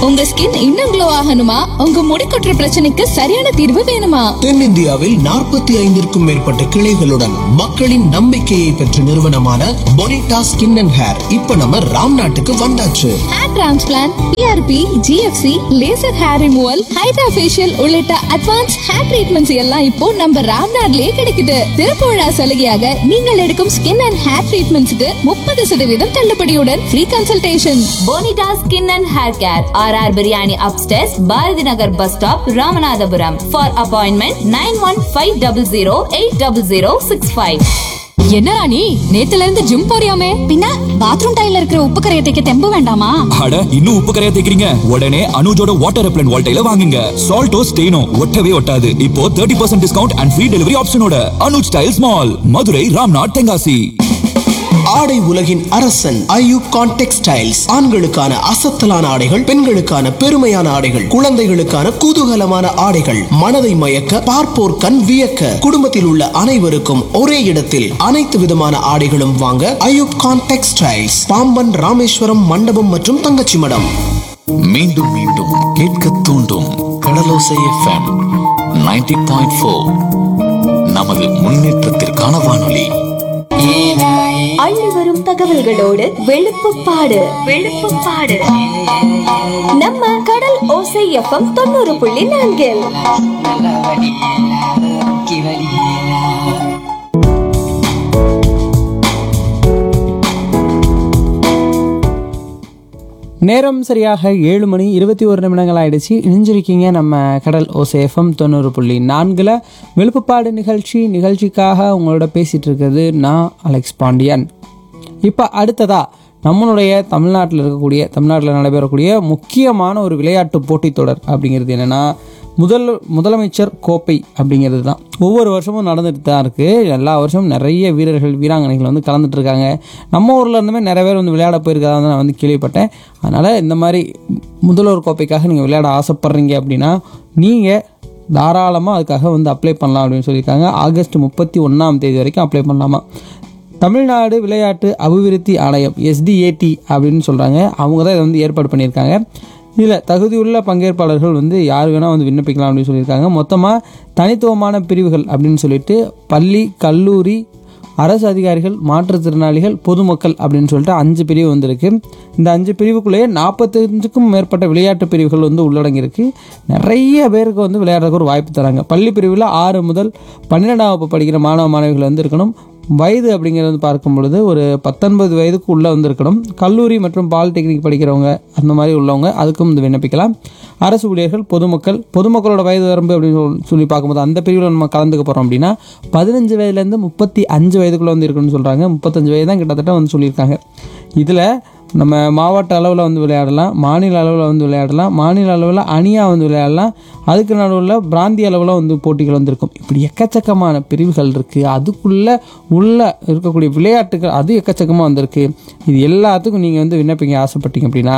உங்க ஸ்கின் இன்னும் க்ளோ ஆகணுமா உங்க முடி கொட்டுற பிரச்சனைக்கு சரியான தீர்வு வேணுமா தென்னிந்தியாவில் நாற்பத்தி ஐந்திற்கும் மேற்பட்ட கிளைகளுடன் மக்களின் நம்பிக்கையை பெற்ற நிறுவனமான பொனிட்டா ஸ்கின் அண்ட் ஹேர் இப்ப நம்ம ராம் நாட்டுக்கு வந்தாச்சு hair transplant PRP GFC laser hair removal hydra facial உள்ளிட்ட அட்வான்ஸ் ஹேர் ட்ரீட்மெண்ட்ஸ் எல்லாம் இப்போ நம்ம ராம்நாட்லயே கிடைக்குது திறப்புழா சலுகையாக நீங்கள் எடுக்கும் ஸ்கின் அண்ட் ஹேர் ட்ரீட்மெண்ட்ஸ்க்கு முப்பது சதவீதம் தள்ளுபடியுடன் free consultation Bonita skin and hair care R R biryani upstairs Bharathi Nagar bus stop Ramanathapuram for appointment nine one five double zero eight double zero six five என்னடா நீ நேத்துல இருந்து ஜிம் போறியாமே பின்ன பாத்ரூம் டைல இருக்கிற உப்பு கரையை தைக்க தெம்பு வேண்டாமா அட இன்னும் உப்பு கரையா தேக்கிறீங்க உடனே அனுஜோட வாட்டர் ரெப்லன் வால்டைல வாங்குங்க சால்ட்டோ ஸ்டெயினோ ஒட்டவே ஒட்டாது இப்போ thirty percent discount and free delivery ஆப்ஷனோட அனுஜ் ஸ்டைல்ஸ் மால் மதுரை ராம்நாத் தென்காசி ஆடை உலகின் அரசன் ஐயூப் கான் டெக்ஸ்டைல்ஸ் ஆண்களுக்கான அசத்தலான ஆடைகள் பெண்களுக்கான பெருமையான ஆடைகள் குழந்தைகளுக்கான குதூகலமான ஆடைகள் மனதை மயக்க பார்ப்போர் கண் வியக்க குடும்பத்தில் உள்ள அனைவருக்கும் ஒரே இடத்தில் அனைத்து விதமான ஆடைகளும் வாங்க ஐயூப் கான் டெக்ஸ்டைல்ஸ் பாம்பன் ராமேஸ்வரம் மண்டபம் மற்றும் தங்கச்சி மடம் மீண்டும் மீண்டும் கேட்க தூண்டும் கடலோசை எஃப்எம் 90.4 பாயிண்ட் ஃபோர் நமது முன்னேற்றத்திற்கான வானொலி அள்ளி வரும் தகவல்களோடு வெளுப்புப்பாடு வெளுப்புப்பாடு நம்ம கடல் ஓசை எஃப்எம் தொண்ணூறு புள்ளி நான்கில் நேரம் சரியாக ஏழு மணி இருபத்தி ஒரு நிமிடங்கள் ஆயிடுச்சு இணைஞ்சிருக்கீங்க நம்ம கடல் ஓசேஃபம் தொண்ணூறு புள்ளி நான்கில் விழுப்புப்பாடு நிகழ்ச்சி நிகழ்ச்சிக்காக உங்களோட பேசிகிட்டு இருக்கிறது நான் அலெக்ஸ் பாண்டியன் இப்போ அடுத்ததா நம்மளுடைய தமிழ்நாட்டில் இருக்கக்கூடிய தமிழ்நாட்டில் நடைபெறக்கூடிய முக்கியமான ஒரு விளையாட்டு போட்டித் தொடர் அப்படிங்கிறது என்னென்னா முதல் முதலமைச்சர் கோப்பை அப்படிங்கிறது தான் ஒவ்வொரு வருஷமும் நடந்துட்டு தான் இருக்குது எல்லா வருஷமும் நிறைய வீரர்கள் வீராங்கனைகள் வந்து கலந்துட்டு இருக்காங்க நம்ம ஊரில் இருந்துமே நிறைய பேர் வந்து விளையாட போயிருக்காங்க நான் வந்து கேள்விப்பட்டேன் அதனால் இந்த மாதிரி முதல்வர் கோப்பைக்காக நீங்கள் விளையாட ஆசைப்பட்றீங்க அப்படின்னா நீங்கள் தாராளமாக அதுக்காக வந்து அப்ளை பண்ணலாம் அப்படின்னு சொல்லியிருக்காங்க ஆகஸ்ட் முப்பத்தி ஒன்றாம் தேதி வரைக்கும் அப்ளை பண்ணலாமா தமிழ்நாடு விளையாட்டு அபிவிருத்தி ஆணையம் எஸ்டிஏடி அப்படின்னு சொல்கிறாங்க அவங்க தான் இதை வந்து ஏற்பாடு பண்ணியிருக்காங்க இதில் தகுதியுள்ள பங்கேற்பாளர்கள் வந்து யார் வேணால் வந்து விண்ணப்பிக்கலாம் அப்படின்னு சொல்லியிருக்காங்க மொத்தமாக தனித்துவமான பிரிவுகள் அப்படின்னு சொல்லிட்டு பள்ளி கல்லூரி அரசு அதிகாரிகள் மாற்றுத்திறனாளிகள் பொதுமக்கள் அப்படின்னு சொல்லிட்டு அஞ்சு பிரிவு வந்திருக்கு இந்த அஞ்சு பிரிவுக்குள்ளேயே நாற்பத்தஞ்சுக்கும் மேற்பட்ட விளையாட்டு பிரிவுகள் வந்து உள்ளடங்கியிருக்கு நிறைய பேருக்கு வந்து விளையாடுறதுக்கு ஒரு வாய்ப்பு தராங்க பள்ளி பிரிவில் ஆறு முதல் பன்னிரெண்டாம் வகுப்பு படிக்கிற மாணவ மாணவிகள் வந்து இருக்கணும் வயது அப்படிங்கிறது வந்து பார்க்கும் பொழுது ஒரு பத்தொன்பது வயதுக்கு உள்ளே வந்து இருக்கணும் கல்லூரி மற்றும் பாலிடெக்னிக் படிக்கிறவங்க அந்த மாதிரி உள்ளவங்க அதுக்கும் வந்து விண்ணப்பிக்கலாம் அரசு ஊழியர்கள் பொதுமக்கள் பொதுமக்களோட வயது வரம்பு அப்படின்னு சொல்லி- சொல்லி பார்க்கும்போது அந்த பிரிவில் நம்ம கலந்துக்க போகிறோம் அப்படின்னா பதினஞ்சு வயதுலேருந்து முப்பத்தி அஞ்சு வயதுக்குள்ளே வந்து இருக்கணும்னு சொல்கிறாங்க முப்பத்தஞ்சு வயது தான் கிட்டத்தட்ட வந்து சொல்லியிருக்காங்க இதில் நம்ம மாவட்ட அளவில் வந்து விளையாடலாம் மாநில அளவில் வந்து விளையாடலாம் மாநில அளவில் அணியாக வந்து விளையாடலாம் அதுக்கு நடுவில் பிராந்திய அளவில் வந்து போட்டிகள் வந்திருக்கும் இப்படி எக்கச்சக்கமான பிரிவுகள் இருக்குது அதுக்குள்ளே உள்ள இருக்கக்கூடிய விளையாட்டுகள் அது எக்கச்சக்கமாக வந்திருக்கு இது எல்லாத்துக்கும் நீங்கள் வந்து விண்ணப்பிக்க ஆசைப்பட்டீங்க அப்படின்னா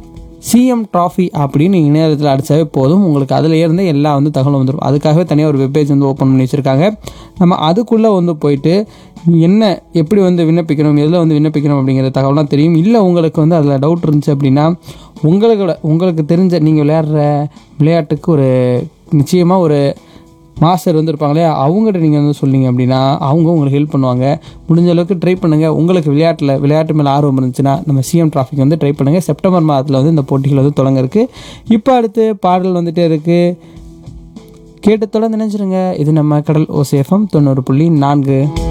சிஎம் ட்ராஃபி அப்படின்னு நீங்கள் இணையதளத்தில் அடித்தாவே போதும் உங்களுக்கு அதில் இருந்து எல்லா வந்து தகவலும் வந்துடும் அதுக்காகவே தனியாக ஒரு வெப்பேஜ் வந்து ஓப்பன் பண்ணி வச்சுருக்காங்க நம்ம அதுக்குள்ளே வந்து போயிட்டு என்ன எப்படி வந்து விண்ணப்பிக்கணும் எதில் வந்து விண்ணப்பிக்கணும் அப்படிங்கிற தகவலாம் தெரியும் இல்லை உங்களுக்கு வந்து அதில் டவுட் இருந்துச்சு அப்படின்னா உங்களோட உங்களுக்கு தெரிஞ்ச நீங்கள் விளையாடுற விளையாட்டுக்கு ஒரு நிச்சயமாக ஒரு மாஸ்டர் வந்து இருப்பாங்களே அவங்ககிட்ட நீங்கள் வந்து சொன்னீங்க அப்படின்னா அவங்க உங்களுக்கு ஹெல்ப் பண்ணுவாங்க முடிஞ்ச அளவுக்கு ட்ரை பண்ணுங்கள் உங்களுக்கு விளையாட்டில் விளையாட்டு மேலே ஆர்வம் இருந்துச்சுன்னா நம்ம சிஎம் டிராஃபிக் வந்து ட்ரை பண்ணுங்கள் செப்டம்பர் மாதத்தில் வந்து இந்த போட்டிகள் வந்து தொடங்க இருக்கு இப்போ அடுத்து பாடல் வந்துட்டே இருக்குது கேட்டு தொடர்ந்து நினைச்சிருங்க இது நம்ம கடல் ஓசேஃபம் தொண்ணூறு புள்ளி நான்கு